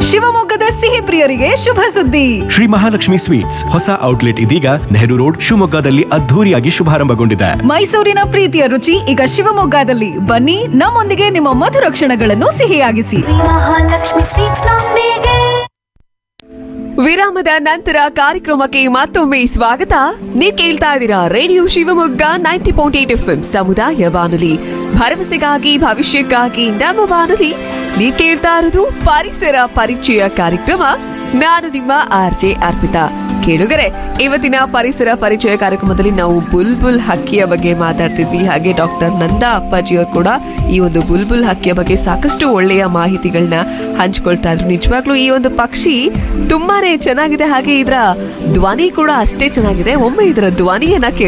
ಶಿವಮೊಗ್ಗದ ಸಿಹಿ ಪ್ರಿಯರಿಗೆ ಶುಭ ಸುದ್ದಿ ಶ್ರೀ ಮಹಾಲಕ್ಷ್ಮಿ ಸ್ವೀಟ್ಸ್ ಹೊಸ ಔಟ್ಲೆಟ್ ಇದೀಗ ನೆಹರು ರೋಡ್ ಶಿವಮೊಗ್ಗದಲ್ಲಿ ಅದ್ಧೂರಿಯಾಗಿ ಶುಭಾರಂಭಗೊಂಡಿದೆ ಮೈಸೂರಿನ ಪ್ರೀತಿಯ ರುಚಿ ಈಗ ಶಿವಮೊಗ್ಗದಲ್ಲಿ ಬನ್ನಿ ನಮ್ಮೊಂದಿಗೆ ನಿಮ್ಮ ಮಧುರ ಕ್ಷಣಗಳನ್ನು ಸಿಹಿಯಾಗಿಸಿ ಮಹಾಲಕ್ಷ್ಮಿ ಸ್ವೀಟ್ಸ್ ನೊಂದಿಗೆ ವಿರಾಮದ ನಂತರ ಕಾರ್ಯಕ್ರಮಕ್ಕೆ ಮತ್ತೊಮ್ಮೆ ಸ್ವಾಗತ ನೀವು ಕೇಳ್ತಾ ಇದ್ದೀರಾ radio Shivamogga ninety point eight F ಸಮುದಾಯ ಬಾನುಲಿ ಭರವಸೆಗಾಗಿ ಭವಿಷ್ಯಕ್ಕಾಗಿ ನಮ್ಮ ಬಾನುಲಿ ನೀವು ಕೇಳ್ತಾ ಇರೋದು ಪರಿಸರ ಪರಿಚಯ ಕಾರ್ಯಕ್ರಮ ನಾನು ನಿಮ್ಮ ಆರ್ ಜೆ ಅರ್ಪಿತಾ ಕೇಳುಗರೆ ಇವತ್ತಿನ ಪರಿಸರ ಪರಿಚಯ ಕಾರ್ಯಕ್ರಮದಲ್ಲಿ ನಾವು ಬುಲ್ಬುಲ್ ಹಕ್ಕಿಯ ಬಗ್ಗೆ ಮಾತಾಡ್ತಿದ್ವಿ ಹಾಗೆ ಡಾಕ್ಟರ್ ನಂದಾ ಅಪ್ಪಾಜಿಯವರು ಕೂಡ ಈ ಒಂದು ಬುಲ್ಬುಲ್ ಹಕ್ಕಿಯ ಬಗ್ಗೆ ಸಾಕಷ್ಟು ಒಳ್ಳೆಯ ಮಾಹಿತಿಗಳನ್ನ ಹಂಚ್ಕೊಳ್ತಾ ಇದ್ರು ನಿಜವಾಗ್ಲೂ ಈ ಒಂದು ಪಕ್ಷಿ ತುಂಬಾನೇ ಚೆನ್ನಾಗಿದೆ ಹಾಗೆ ಇದರ ಧ್ವನಿ ಕೂಡ ಅಷ್ಟೇ ಚೆನ್ನಾಗಿದೆ ಒಮ್ಮೆ ಇದರ ಧ್ವನಿಯನ್ನ ಕೇಳಿ